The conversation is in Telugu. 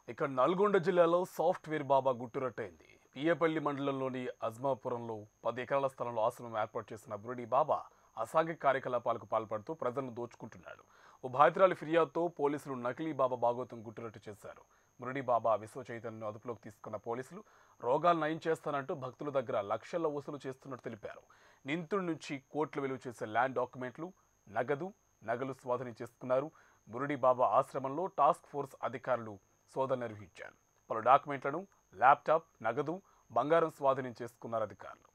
ఇక నల్గొండ జిల్లాలో సాఫ్ట్వేర్ బాబా గుట్టురట్టయింది పియ్యపల్లి మండలంలోని అజ్మాపురంలో పది ఎకరాల స్థలంలో ఆశ్రమం ఏర్పాటు చేసిన బురుడి బాబా అసాంఘిక కార్యకలాపాలకు పాల్పడుతూ ప్రజలను దోచుకుంటున్నాడు ఓ బాధితురాలి ఫిర్యాదుతో పోలీసులు నకిలీ బాబా భాగవతం గుట్టురట్టు చేశారు మురడి బాబా విశ్వ చైతన్యను అదుపులోకి తీసుకున్న పోలీసులు రోగాలు నయం చేస్తానంటూ భక్తుల దగ్గర లక్షల్లో వసూలు చేస్తున్నట్టు తెలిపారు నిందితుడి నుంచి కోట్లు విలువ చేసే ల్యాండ్ డాక్యుమెంట్లు నగదు నగలు స్వాధీనం చేసుకున్నారు మురుడి బాబా ఆశ్రమంలో టాస్క్ ఫోర్స్ అధికారులు సోదరు నిర్వహించారు పలు డాక్యుమెంట్లను ల్యాప్టాప్ నగదు బంగారం స్వాధీనం చేసుకున్నారు అధికారులు